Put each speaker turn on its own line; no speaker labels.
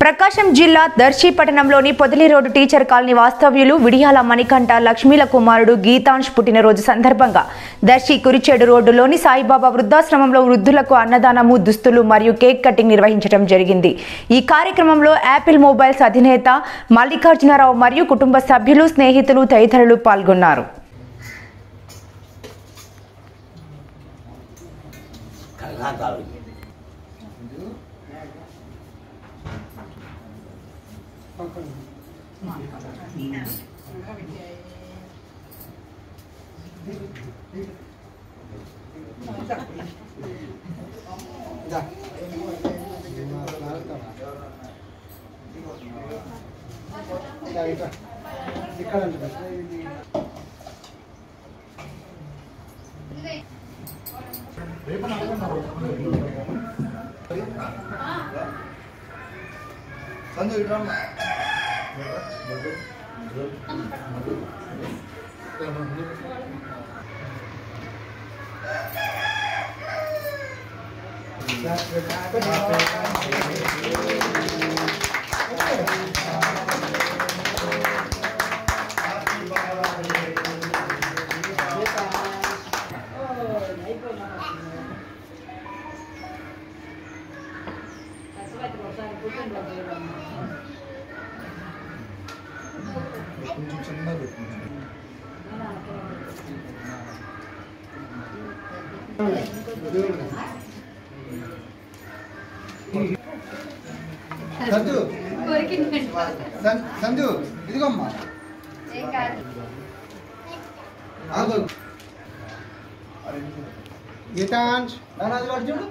ప్రకాశం జిల్లా దర్శి పట్టణంలోని Podili road teacher colony వాస్తవ్యులు విడియాల మణికంఠ లక్ష్మీల కుమారుడు గీతాంష్ పుట్టినరోజు సందర్భంగా దర్శి కురిచేడు రోడ్డులోని సాయిబాబా వృద్ధాశ్రమంలో వృద్ధులకు అన్నదానము దుస్తులు మరియు కేక్ కటింగ్ నిర్వహించడం జరిగింది ఈ కార్యక్రమంలో యాపిల్ మొబైల్స్ అధినేత మల్లికార్జునరావు మరియు కుటుంబ సభ్యులు స్నేహితులు తదితరులు పాల్గొన్నారు
కర్ణాటక
ఇక్కడ సంజు ఇట్రా కొంచెం చిన్నగా పెట్టుకుంటాను సంజు సం- సంజు ఇదిగోమ్మా ఆగు గీతాంశ్ నానాజీ వాడు చూడు